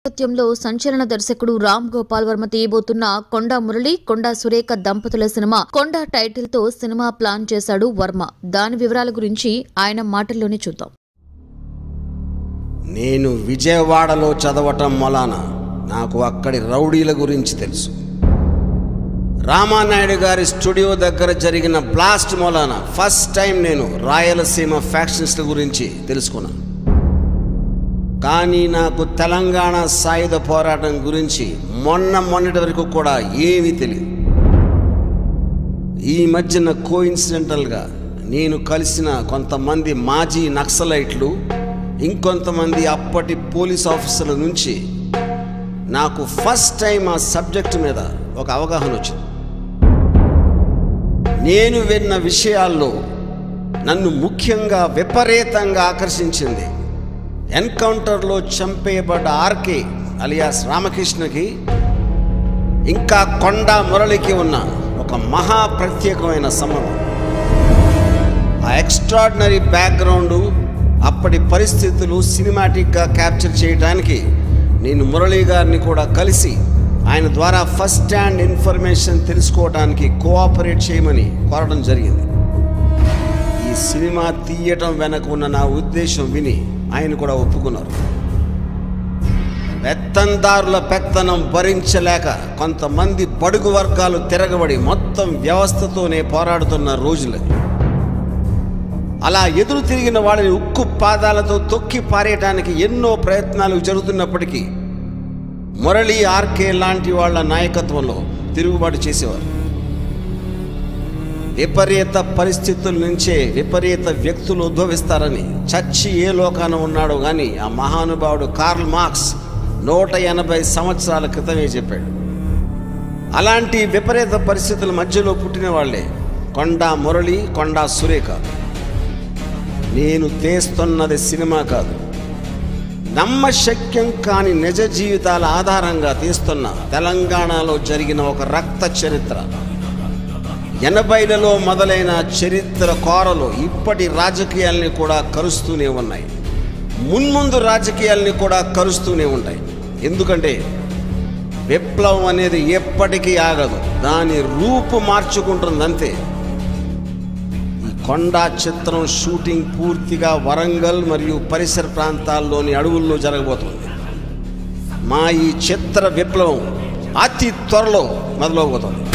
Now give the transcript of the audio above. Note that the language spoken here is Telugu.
నేపథ్యంలో సంచలన దర్శకుడు రామ్ గోపాల్ వర్మ తీయబోతున్న కొండా మురళి కొండా సురేఖ దంపతుల సినిమా కొండా టైటిల్ తో సినిమా ప్లాన్ చేశాడు వర్మ దాని వివరాల గురించి ఆయన మాటల్లోనే చూద్దాం నేను విజయవాడలో చదవటం మొలాన నాకు అక్కడి రౌడీల గురించి తెలుసు రామానాయుడు గారి స్టూడియో దగ్గర జరిగిన బ్లాస్ట్ మూలాన ఫస్ట్ టైం నేను రాయలసీమ ఫ్యాక్షన్స్ల గురించి తెలుసుకున్నాను కానీ నాకు తెలంగాణ సాయుధ పోరాటం గురించి మొన్న మొన్నటి వరకు కూడా ఏమీ తెలియదు ఈ మధ్యన కోయిన్సిడెంటల్గా నేను కలిసిన కొంతమంది మాజీ నక్సలైట్లు ఇంకొంతమంది అప్పటి పోలీస్ ఆఫీసర్ల నుంచి నాకు ఫస్ట్ టైం ఆ సబ్జెక్ట్ మీద ఒక అవగాహన వచ్చింది నేను విన్న విషయాల్లో నన్ను ముఖ్యంగా విపరీతంగా ఆకర్షించింది ఎన్కౌంటర్లో చంపేయబడ్డ ఆర్కే అలియాస్ రామకృష్ణకి ఇంకా కొండా మురళికి ఉన్న ఒక మహా ప్రత్యేకమైన సంబంధం ఆ ఎక్స్ట్రాడినరీ బ్యాక్గ్రౌండు అప్పటి పరిస్థితులు సినిమాటిక్గా క్యాప్చర్ చేయడానికి నేను మురళీ గారిని కూడా కలిసి ఆయన ద్వారా ఫస్ట్ హ్యాండ్ ఇన్ఫర్మేషన్ తెలుసుకోవడానికి కోఆపరేట్ చేయమని కోరడం జరిగింది ఈ సినిమా తీయటం వెనక ఉన్న నా ఉద్దేశం విని ఆయన కూడా ఒప్పుకున్నారు పెత్తందారుల పెత్తనం భరించలేక కొంతమంది బడుగు వర్గాలు తిరగబడి మొత్తం వ్యవస్థతోనే పోరాడుతున్న రోజులది అలా ఎదురు తిరిగిన వాళ్ళని ఉక్కు పాదాలతో తొక్కి పారేయటానికి ఎన్నో ప్రయత్నాలు జరుగుతున్నప్పటికీ మురళి ఆర్కే లాంటి వాళ్ళ నాయకత్వంలో తిరుగుబాటు చేసేవారు విపరీత పరిస్థితుల నుంచే విపరీత వ్యక్తులు ఉద్భవిస్తారని చచ్చి ఏ లోకాన ఉన్నాడో కానీ ఆ మహానుభావుడు కార్ల్ మార్క్స్ నూట ఎనభై సంవత్సరాల క్రితమే చెప్పాడు అలాంటి విపరీత పరిస్థితుల మధ్యలో పుట్టిన వాళ్ళే కొండా మురళి కొండా సురేఖ నేను తీస్తున్నది సినిమా కాదు నమ్మశక్యం కాని నిజ జీవితాల ఆధారంగా తీస్తున్న తెలంగాణలో జరిగిన ఒక రక్త చరిత్ర ఎనభైలలో మొదలైన చరిత్ర కోరలు ఇప్పటి రాజకీయాల్ని కూడా కరుస్తూనే ఉన్నాయి మున్ముందు రాజకీయాల్ని కూడా కరుస్తూనే ఉంటాయి ఎందుకంటే విప్లవం అనేది ఎప్పటికీ ఆగదు దాని రూపు మార్చుకుంటుందంతే ఈ కొండా చిత్రం షూటింగ్ పూర్తిగా వరంగల్ మరియు పరిసర ప్రాంతాల్లోని అడవుల్లో జరగబోతుంది మా ఈ చిత్ర విప్లవం అతి త్వరలో మొదలవబోతుంది